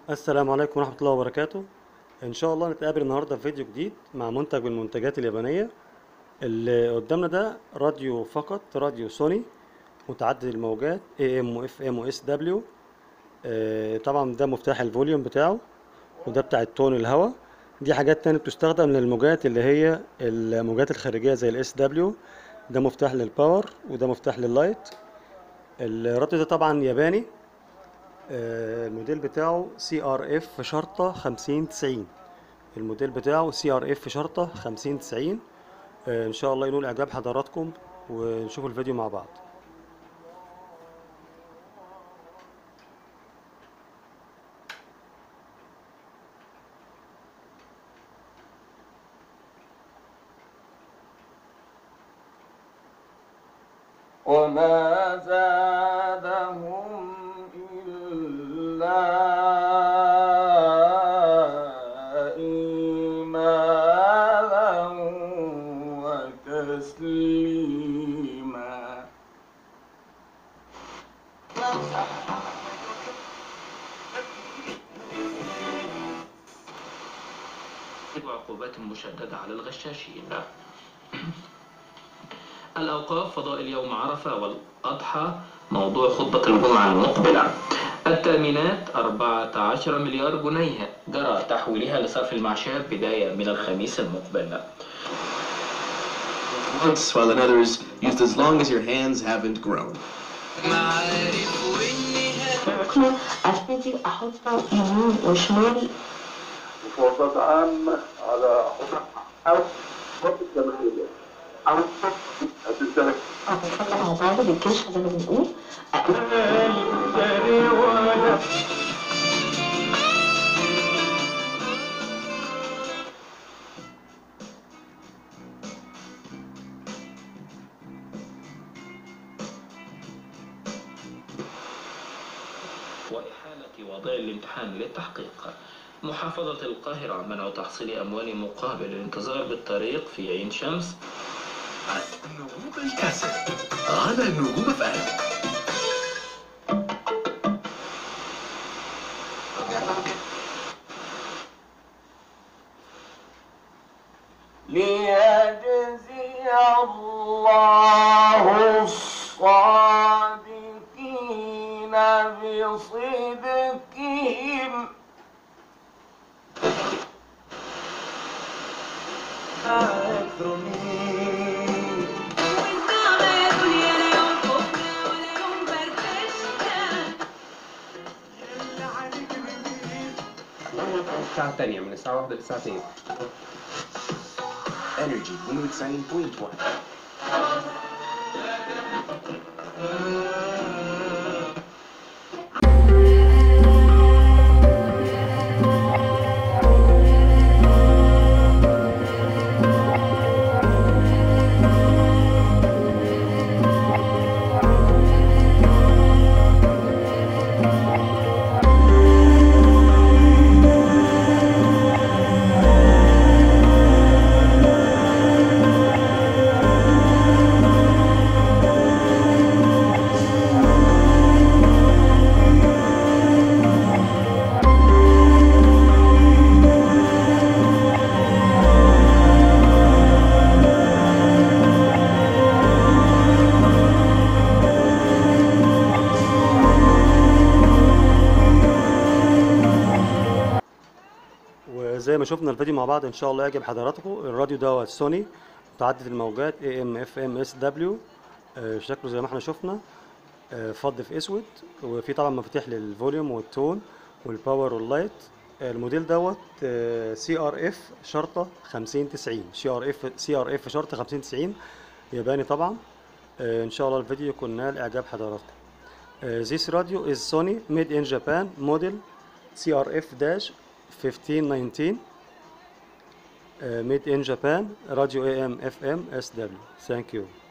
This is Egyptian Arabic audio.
السلام عليكم ورحمة الله وبركاته إن شاء الله نتقابل النهاردة في فيديو جديد مع منتج من المنتجات اليابانية اللي قدامنا ده راديو فقط راديو سوني متعدد الموجات AM و FM و SW آه، طبعا ده مفتاح الفوليوم بتاعه وده بتاع التون الهواء دي حاجات تانية بتستخدم للموجات اللي هي الموجات الخارجية زي ال SW ده مفتاح للباور وده مفتاح لللايت الراديو ده طبعا ياباني آه، الموديل بتاعه سي ار اف شرطة خمسين تسعين الموديل بتاعه سي ار اف شرطة خمسين تسعين ان شاء الله ينول اعجاب حضراتكم ونشوف الفيديو مع بعض وما زادهم إلا إيمانا وتسليما عقوبات مشددة على الغشاشين الأوقاف فضائل يوم عرفة والأضحى موضوع خطبة الجمعة المقبلة التأمينات 14 مليار جنيه جرى تحويلها لصرف المعاشات بداية من الخميس المقبل once, while in others used as long as your hands haven't grown. ممكن ابتدي احطه يمين وشمال مفاوضات عامة على حقوق أو حقوق الجماهيرية أو هتشترك او بنحط مع بعض بالجيش زي ما بنقول وإحالة وضع الامتحان للتحقيق محافظة القاهرة منع تحصيل أموال مقابل الانتظار بالطريق في عين شمس نجوم الكاسيت على نجوم فهم ليجزي الله الصادقين بصدقهم والنعمة يا دنيا لا يوم خفنا ولا يوم فرفشنا الساعة الثانية من الساعة واحدة للساعة 2 Energy 92.1 وزي ما شفنا الفيديو مع بعض ان شاء الله يعجب حضراتكم الراديو دوت سوني متعدد الموجات AM FM SW آه، شكله زي ما احنا شفنا آه، فضي في اسود وفي طبعا مفاتيح للفوليوم والتون والباور واللايت آه، الموديل دوت سي ار اف شرطه 50 90 سي ار اف سي ار اف شرطه 50 90 ياباني طبعا آه، ان شاء الله الفيديو يكون نال اعجاب حضراتكم Uh, this radio is Sony made in Japan model CRF-1519 uh, made in Japan radio AM FM SW thank you